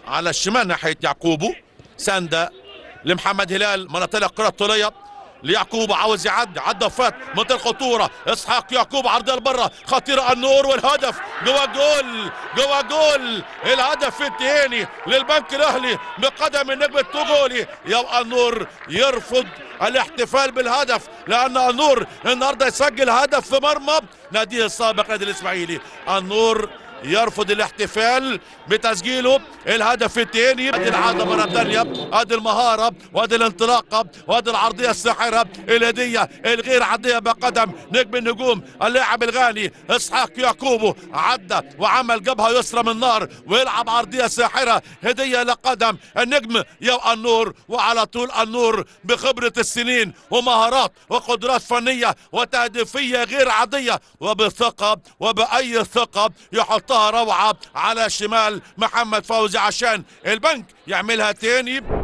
على الشمال ناحيه يعقوبو ساندا لمحمد هلال مناطق الكره الطوليه ليعقوب عاوز يعدي عدى فات منطقه الخطوره اسحاق يعقوب عرضها لبره خطيره النور والهدف جوا جول جوا جول الهدف الثاني للبنك الاهلي بقدم النجم التوغولي يبقى النور يرفض الاحتفال بالهدف لان النور النهارده يسجل هدف في مرمى ناديه السابق نادي الاسماعيلي النور يرفض الاحتفال بتسجيله الهدف الثاني ادي العاده مره ثانيه ادي المهاره وادي الانطلاقه وادي العرضيه الساحره الهديه الغير عاديه بقدم نجم النجوم اللاعب الغالي اسحاق يعقوبو عدى وعمل جبهه يسرى من نار ويلعب عرضيه ساحره هديه لقدم النجم يبقى النور وعلى طول النور بخبره السنين ومهارات وقدرات فنيه وتهديفيه غير عاديه وبثقه وباي ثقه يحطها روعه على شمال محمد فوزي عشان البنك يعملها تاني